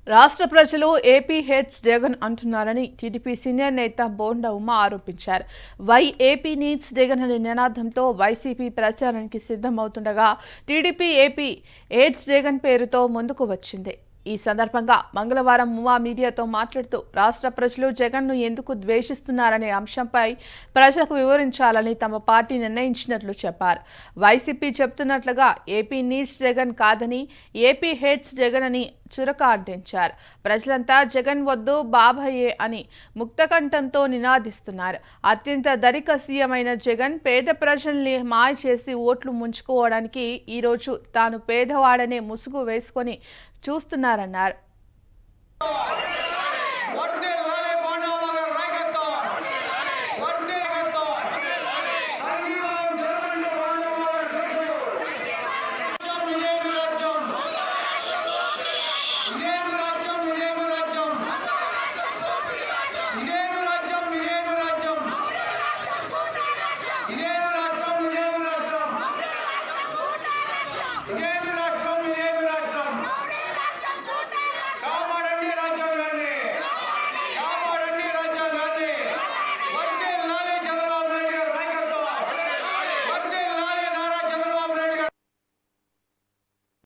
రాష్ట్ర ప్రజలు AP heads Jagan అంటున్నారని టీడీపీ సీనియర్ నేత బోండా ఉమా ఆరోపించారు వై ఏపీ నీడ్స్ జగన్ అనే నినాదంతో వైసీపీ ప్రచారానికి సిద్ధమవుతుండగా టీడీపీ ఏపీ ఎయిడ్స్ జగన్ పేరుతో ముందుకు వచ్చింది ఈ సందర్భంగా మంగళవారం ఉమా మీడియాతో మాట్లాడుతూ రాష్ట్ర ప్రజలు జగన్ను ఎందుకు ద్వేషిస్తున్నారనే అంశంపై ప్రజలకు వివరించాలని తమ పార్టీ నిర్ణయించినట్లు చెప్పారు వైసీపీ చెప్తున్నట్లుగా ఏపీ నీడ్స్ జగన్ కాదని ఏపీ హెడ్స్ జగన్ అని చురక అంటించారు ప్రజలంతా జగన్ వద్దు బాబాయే అని ముక్తకంఠంతో నినాదిస్తున్నారు అత్యంత ధనిక సీఎం అయిన జగన్ పేద ప్రజల్ని మాయ చేసి ఓట్లు ముంచుకోవడానికి ఈరోజు తాను పేదవాడనే ముసుగు వేసుకొని చూస్తున్నారన్నారు